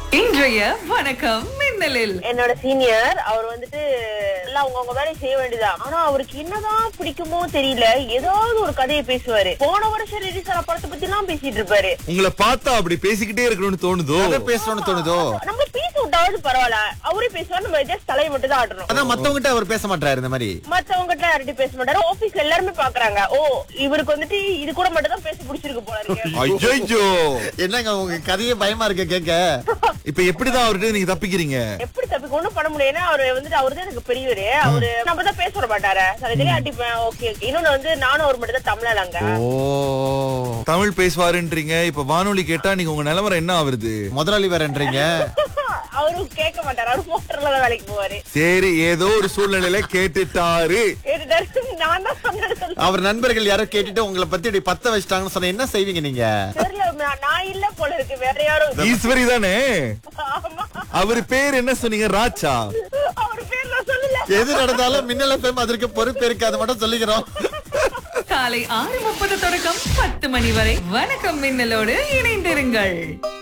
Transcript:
இன்றைய வணக்கம் மின்னலில் என்னோட சீனியர் அவர் வந்துட்டு எல்லாம் அவங்கவங்க வேலையை செய்ய வேண்டியதான் ஆனா அவருக்கு என்னதான் பிடிக்குமோ தெரியல ஏதாவது ஒரு கதையை பேசுவாரு போன வருஷம் ரிலீஸ் ஆன படத்தை பத்தி எல்லாம் பேசிட்டு இருப்பாரு உங்களை பார்த்தா அப்படி பேசிக்கிட்டே இருக்கணும்னு தோணுதோ கதை பேசணும்னு தோணுதோ நம்ம பேச விட்டாவது பரவாயில்ல அவரே பேசுவாரு நம்ம ஜஸ்ட் தலையை மட்டும் தான் ஆட்டணும் அதான் மத்தவங்கிட்ட அவர் பேச மாட்டாரு இந்த மாதிரி மத்தவங்க கிட்ட யார்கிட்டயும் பேச மாட்டாரு ஆபீஸ்ல எல்லாருமே பாக்குறாங்க ஓ இவருக்கு வந்துட்டு இது கூட மட்டும் தான் பேசி பிடிச்சிருக்கு போல இருக்கு ஐயோ என்னங்க உங்க கதையே பயமா இருக்கு கேட்க இப்ப எப்படிதான் அவர்கிட்ட நீங்க தப்பிக்கிறீங்க எப்படி தப்பி ஒண்ணும் பண்ண முடியும்னா அவரு வந்துட்டு அவரு தான் எனக்கு பெரியவரு அவரு நம்ம தான் பேச விட மாட்டாரு சரி அடிப்பேன் ஓகே இன்னொன்னு வந்து நானும் அவர் மட்டும் தான் தமிழாங்க ஓ தமிழ் பேசுவாருன்றீங்க இப்ப வானொலி கேட்டா நீங்க உங்க நிலவரம் என்ன ஆகுறது முதலாளி வேறன்றீங்க அவரும் கேட்க மாட்டாரு அவரு மோட்டர்ல தான் வேலைக்கு போவாரு சரி ஏதோ ஒரு சூழ்நிலையில கேட்டுட்டாரு கேட்டுட்டாரு நான் தான் சொன்னேன்னு சொல்லு. அவர் நண்பர்கள் யாரோ கேட்டுட்டு உங்களை பத்தி இப்படி பத்த வச்சிட்டாங்கன்னு சொன்ன என்ன செய்வீங்க நீங்க தெரியல நான் நான் இல்ல போல இருக்கு வேற யாரும் ஈஸ்வரி தானே ஆமா அவர் பேர் என்ன சொன்னீங்க ராச்சா அவர் பேர் நான் சொல்லல எது நடந்தாலும் மின்னல் எஃப்எம் அதற்கு பொறுப்பு இருக்கு அதை மட்டும் சொல்லிக்கிறோம் காலை ஆறு முப்பது தொடக்கம் பத்து மணி வரை வணக்கம் மின்னலோடு இணைந்திருங்கள்